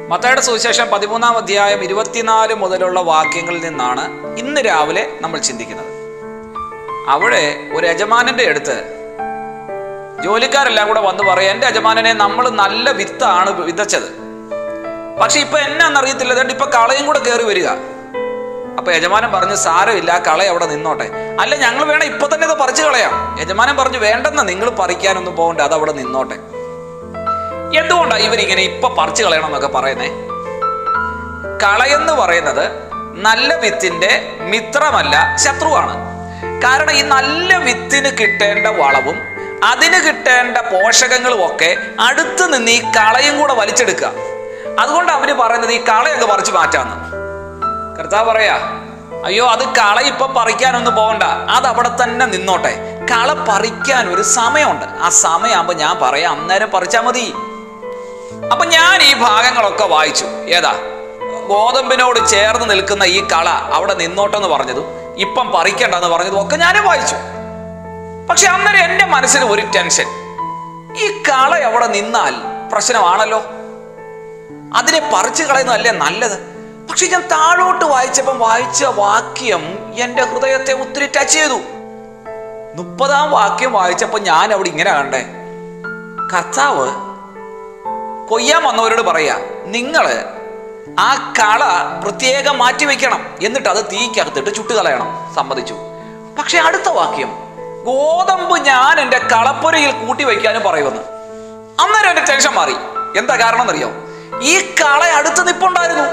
മത്തയുടെ സുവിശേഷം പതിമൂന്നാം അധ്യായം ഇരുപത്തിനാല് മുതലുള്ള വാക്യങ്ങളിൽ നിന്നാണ് ഇന്ന് രാവിലെ നമ്മൾ ചിന്തിക്കുന്നത് അവിടെ ഒരു യജമാനന്റെ അടുത്ത് ജോലിക്കാരെല്ലാം കൂടെ വന്ന് പറയാം എൻ്റെ യജമാനനെ നമ്മൾ നല്ല വിത്താണ് വിതച്ചത് പക്ഷെ ഇപ്പൊ എന്നാന്നറിയത്തില്ല അതുകൊണ്ട് ഇപ്പൊ കളയും കൂടെ കയറി വരിക അപ്പൊ യജമാനൻ പറഞ്ഞു സാരമില്ല കള അവിടെ നിന്നോട്ടെ അല്ല ഞങ്ങൾ വേണം ഇപ്പൊ തന്നെ ഇത് പറിച്ചു കളയാം യജമാനൻ പറഞ്ഞു വേണ്ടെന്ന് നിങ്ങൾ പറിക്കാനൊന്നും പോകണ്ട അത് അവിടെ നിന്നോട്ടെ എന്തുകൊണ്ടാണ് ഇവരിങ്ങനെ ഇപ്പൊ പറിച്ചു കളയണം എന്നൊക്കെ പറയുന്നേ കളയെന്ന് പറയുന്നത് നല്ല വിത്തിന്റെ മിത്രമല്ല ശത്രുവാണ് കാരണം ഈ നല്ല വിത്തിന് കിട്ടേണ്ട വളവും അതിന് കിട്ടേണ്ട പോഷകങ്ങളും ഒക്കെ അടുത്ത് നിന്ന് ഈ കളയും കൂടെ വലിച്ചെടുക്കുക അതുകൊണ്ട് അവര് പറയുന്നത് ഈ കളയൊക്കെ പറിച്ചു മാറ്റാന്ന് കർത്താവ് പറയാ അയ്യോ അത് കള ഇപ്പൊ പറിക്കാനൊന്നും പോകണ്ട അത് അവിടെ തന്നെ നിന്നോട്ടെ കള പറിക്കാൻ ഒരു സമയമുണ്ട് ആ സമയമാകുമ്പോ ഞാൻ പറയാം അന്നേരം പറിച്ചാ മതി അപ്പൊ ഞാൻ ഈ ഭാഗങ്ങളൊക്കെ വായിച്ചു ഏതാ ഗോതമ്പിനോട് ചേർന്ന് നിൽക്കുന്ന ഈ കള അവിടെ നിന്നോട്ടെന്ന് പറഞ്ഞതും ഇപ്പം പറിക്കണ്ടെന്ന് പറഞ്ഞതും ഒക്കെ ഞാനും വായിച്ചു പക്ഷെ അന്നേരം എന്റെ മനസ്സിന് ഒരു ടെൻഷൻ ഈ കള അവിടെ നിന്നാൽ പ്രശ്നമാണല്ലോ അതിനെ പറിച്ചു കളയുന്നതല്ലേ നല്ലത് പക്ഷെ ഞാൻ താഴോട്ട് വായിച്ചപ്പം വായിച്ച വാക്യം എന്റെ ഹൃദയത്തെ ഒത്തിരി ടച്ച് ചെയ്തു മുപ്പതാം വാക്യം വായിച്ചപ്പോൾ ഞാൻ അവിടെ ഇങ്ങനെ കണ്ടേ കർത്താവ് കൊയ്യാൻ വന്നവരോട് പറയാ നിങ്ങള് ആ കള പ്രത്യേകം മാറ്റി വെക്കണം എന്നിട്ട് അത് തീക്കകത്തിട്ട് ചുട്ടുകളയണം സമ്മതിച്ചു പക്ഷെ അടുത്ത വാക്യം ഗോതമ്പ് ഞാൻ എൻ്റെ കളപ്പുരയിൽ കൂട്ടി വയ്ക്കാനും പറയുമെന്ന് അന്നേരം എന്റെ ടെൻഷൻ മാറി എന്താ കാരണം എന്നറിയോ ഈ കള അടുത്ത് നിപ്പുണ്ടായിരുന്നു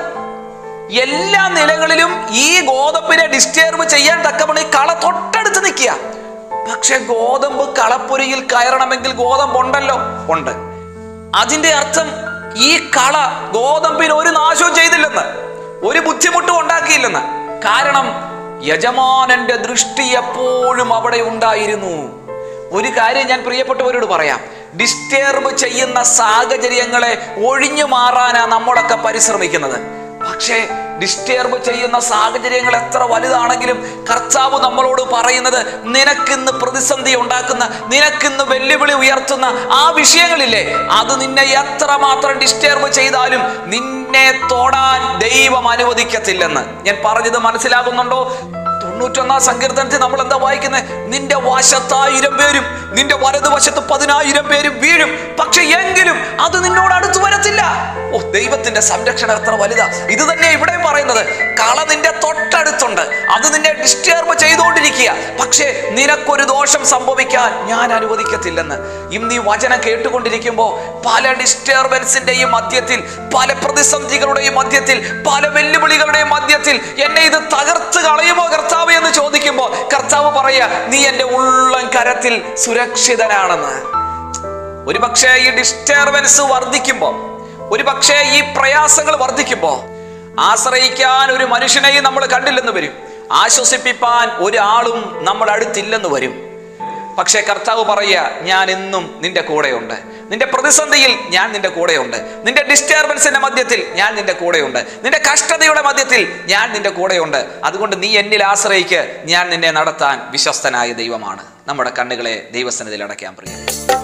എല്ലാ നിലകളിലും ഈ ഗോതമ്പിനെ ഡിസ്റ്റർബ് ചെയ്യാൻ തക്കവണ്ണം ഈ കള തൊട്ടടുത്ത് നിൽക്കുക പക്ഷെ ഗോതമ്പ് കളപ്പുരയിൽ കയറണമെങ്കിൽ ഗോതമ്പ് ഉണ്ടല്ലോ ഉണ്ട് അതിന്റെ അർത്ഥം ഈ കള ഗോതമ്പിന് ഒരു നാശവും ചെയ്തില്ലെന്ന് ഒരു ബുദ്ധിമുട്ടും ഉണ്ടാക്കിയില്ലെന്ന് കാരണം യജമാനന്റെ ദൃഷ്ടി എപ്പോഴും അവിടെ ഉണ്ടായിരുന്നു ഒരു കാര്യം ഞാൻ പ്രിയപ്പെട്ടവരോട് പറയാം ഡിസ്റ്റർബ് ചെയ്യുന്ന സാഹചര്യങ്ങളെ ഒഴിഞ്ഞു മാറാനാ നമ്മളൊക്കെ പരിശ്രമിക്കുന്നത് പക്ഷേ ഡിസ്റ്റർബ് ചെയ്യുന്ന സാഹചര്യങ്ങൾ എത്ര വലുതാണെങ്കിലും കർത്താവ് നമ്മളോട് പറയുന്നത് നിനക്കിന്ന് പ്രതിസന്ധി ഉണ്ടാക്കുന്ന നിനക്കിന്ന് വെല്ലുവിളി ഉയർത്തുന്ന ആ വിഷയങ്ങളില്ലേ അത് നിന്നെ എത്രമാത്രം ഡിസ്റ്റർബ് ചെയ്താലും നിന്നെ തൊടാൻ ദൈവം അനുവദിക്കത്തില്ലെന്ന് ഞാൻ പറഞ്ഞത് മനസ്സിലാകുന്നുണ്ടോ തൊണ്ണൂറ്റൊന്നാം സങ്കീർത്തനത്തിൽ നമ്മൾ എന്താ വായിക്കുന്നത് നിന്റെ വശത്തായിരം പേരും നിന്റെ വലതുവശത്ത് പതിനായിരം പേരും വീഴും പക്ഷെ എങ്കിലും അത് നിന്നോട് അടുത്ത് വരത്തില്ല ഓ ദൈവത്തിന്റെ സംരക്ഷണം എത്ര വലുതാ ഇത് തന്നെ ഇവിടെ പറയുന്നത് കള നിന്റെ തൊട്ടടുത്തുണ്ട് അത് നിന്നെ ഡിസ്റ്റർബ് ചെയ്തുകൊണ്ടിരിക്കുക പക്ഷേ നിനക്കൊരു ദോഷം സംഭവിക്കാൻ ഞാൻ അനുവദിക്കത്തില്ലെന്ന് ഇന്ന് ഈ വചനം കേട്ടുകൊണ്ടിരിക്കുമ്പോൾ പല ഡിസ്റ്റർബൻസിന്റെയും മധ്യത്തിൽ പല പ്രതിസന്ധികളുടെയും മധ്യത്തിൽ പല വെല്ലുവിളികളുടെയും മധ്യത്തിൽ എന്നെ ഇത് തകർത്ത് കളയുമോ കർത്താവ് എന്ന് ചോദിക്കുമ്പോൾ കർത്താവ് പറയാ നീ എൻ്റെ ഉള്ളം കരത്തിൽ സുരക്ഷിതനാണെന്ന് ഒരുപക്ഷെ ഈ ഡിസ്റ്റർബൻസ് വർദ്ധിക്കുമ്പോൾ ഒരുപക്ഷെ ഈ പ്രയാസങ്ങൾ വർദ്ധിക്കുമ്പോൾ ആശ്രയിക്കാൻ ഒരു മനുഷ്യനെയും നമ്മൾ കണ്ടില്ലെന്ന് വരും ആശ്വസിപ്പിപ്പാൻ ഒരാളും നമ്മൾ അടുത്തില്ലെന്ന് വരും പക്ഷേ കർത്താവ് പറയുക ഞാൻ എന്നും നിന്റെ കൂടെയുണ്ട് നിന്റെ പ്രതിസന്ധിയിൽ ഞാൻ നിന്റെ കൂടെയുണ്ട് നിന്റെ ഡിസ്റ്റർബൻസിന്റെ മധ്യത്തിൽ ഞാൻ നിന്റെ കൂടെയുണ്ട് നിന്റെ കഷ്ടതയുടെ മധ്യത്തിൽ ഞാൻ നിന്റെ കൂടെയുണ്ട് അതുകൊണ്ട് നീ എന്നിൽ ആശ്രയിക്ക് ഞാൻ നിന്നെ നടത്താൻ വിശ്വസ്തനായ ദൈവമാണ് നമ്മുടെ കണ്ണുകളെ ദൈവസന്നിധിയിൽ അടയ്ക്കാൻ പ്രിയം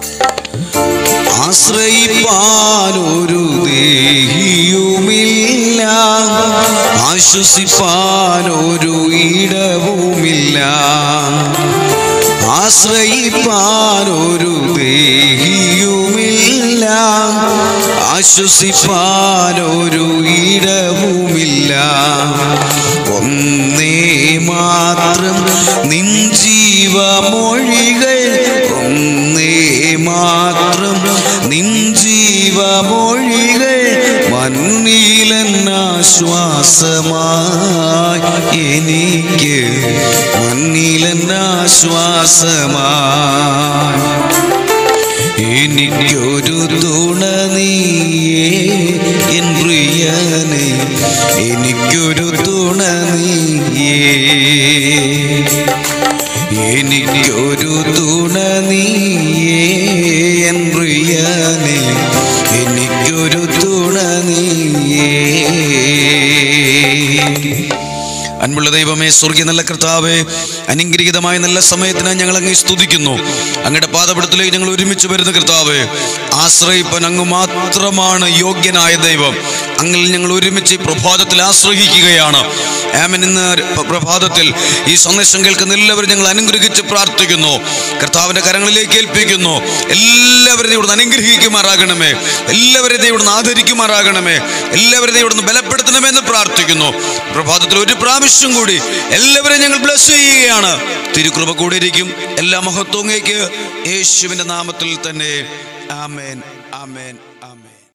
ആശ്രയിപ്പാനൊരു ദേഹിയുമില്ല ആശ്വസിപ്പാനൊരു ഇടവുമില്ല ആശ്രയിപ്പാനൊരു ദേഹിയുമില്ല ആശ്വസിപ്പാനൊരു ഇടവുമില്ല ഒന്നേ മാത്രം നിൻ ജീവമൊഴികൾ ഒന്നേ മാത്രം നിൻ ജീവമൊഴികൾ മണ്ണിലെന്നാശ്വാസമായി എനിക്ക് മണ്ണിലെന്നാശ്വാസമായി എനിക്കൊരു തുണ നീയേ എൻ പ്രിയനെ എനിക്കൊരു തുണ നീയേ എനിക്കൊരു തുണ നീയേ എൻ പ്രിയനെ എനിക്കൊരു തുണ നീയേ അൻപുള്ള ദൈവമേ സ്വർഗീയ നല്ല കർത്താവേ അനുഗ്രഹീതമായ നല്ല സമയത്തിന് ഞങ്ങൾ അങ്ങ് സ്തുതിക്കുന്നു അങ്ങയുടെ പാദപടത്തിലേക്ക് ഞങ്ങൾ ഒരുമിച്ച് വരുന്ന കർത്താവേ ആശ്രയിപ്പൻ അങ്ങ് മാത്രമാണ് യോഗ്യനായ ദൈവം അങ്ങിൽ ഞങ്ങൾ ഒരുമിച്ച് ഈ പ്രഭാതത്തിൽ ആശ്രയിക്കുകയാണ് ആമൻ ഇന്ന് പ്ര- പ്രഭാതത്തിൽ ഈ സന്ദേശം കേൾക്കുന്ന എല്ലാവരും ഞങ്ങൾ അനുഗ്രഹിച്ച് പ്രാർത്ഥിക്കുന്നു കർത്താവിൻ്റെ കരങ്ങളിലേക്ക് ഏൽപ്പിക്കുന്നു എല്ലാവരെയും ഇവിടുന്ന് അനുഗ്രഹിക്കുമാറാകണമേ എല്ലാവരെയും ഇവിടുന്ന് ആദരിക്കുമാറാകണമേ എല്ലാവരെയും ഇവിടുന്ന് ബലപ്പെടുത്തണമെന്ന് പ്രാർത്ഥിക്കുന്നു പ്രഭാതത്തിൽ ഒരു പ്രാവശ്യം കൂടി എല്ലാവരെയും ഞങ്ങൾ ബ്ലസ് ചെയ്യുകയാണ് തിരുകൃപ കൂടി ഇരിക്കും എല്ലാ മഹത്വങ്ങേക്ക് യേശുവിൻ്റെ നാമത്തിൽ തന്നെ ആമേൻ ആമേൻ